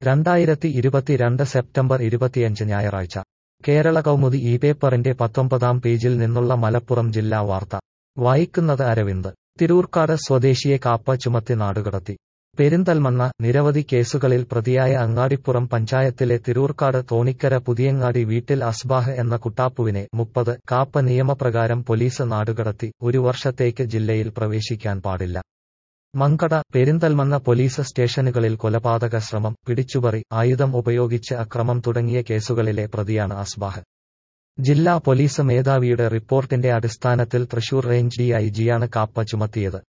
രണ്ടായിരത്തി ഇരുപത്തിരണ്ട് സെപ്റ്റംബർ ഇരുപത്തിയഞ്ച് ഞായറാഴ്ച കേരള കൗമുദി ഈ പേപ്പറിന്റെ പത്തൊമ്പതാം പേജിൽ നിന്നുള്ള മലപ്പുറം ജില്ലാ വാർത്ത വായിക്കുന്നത് അരവിന്ദ് തിരൂർക്കാട് സ്വദേശിയെ കാപ്പ ചുമത്തി നാടുകടത്തി പെരിന്തൽമണ്ണ നിരവധി കേസുകളിൽ പ്രതിയായ അങ്ങാടിപ്പുറം പഞ്ചായത്തിലെ തിരൂർക്കാട് തോണിക്കര പുതിയങ്ങാടി വീട്ടിൽ അസ്ബാഹ് എന്ന കുട്ടാപ്പുവിനെ മുപ്പത് കാപ്പ നിയമപ്രകാരം പോലീസ് നാടുകടത്തി ഒരു വർഷത്തേക്ക് ജില്ലയിൽ പ്രവേശിക്കാൻ പാടില്ല മങ്കട പെരിന്തൽമണ്ണ പോലീസ് സ്റ്റേഷനുകളിൽ കൊലപാതക ശ്രമം പിടിച്ചുപറി ആയുധം ഉപയോഗിച്ച് അക്രമം തുടങ്ങിയ കേസുകളിലെ പ്രതിയാണ് അസ്ബാഹ് ജില്ലാ പോലീസ് മേധാവിയുടെ റിപ്പോർട്ടിന്റെ അടിസ്ഥാനത്തിൽ തൃശൂർ റേഞ്ച് ഡിഐജിയാണ് കാപ്പ ചുമത്തിയത്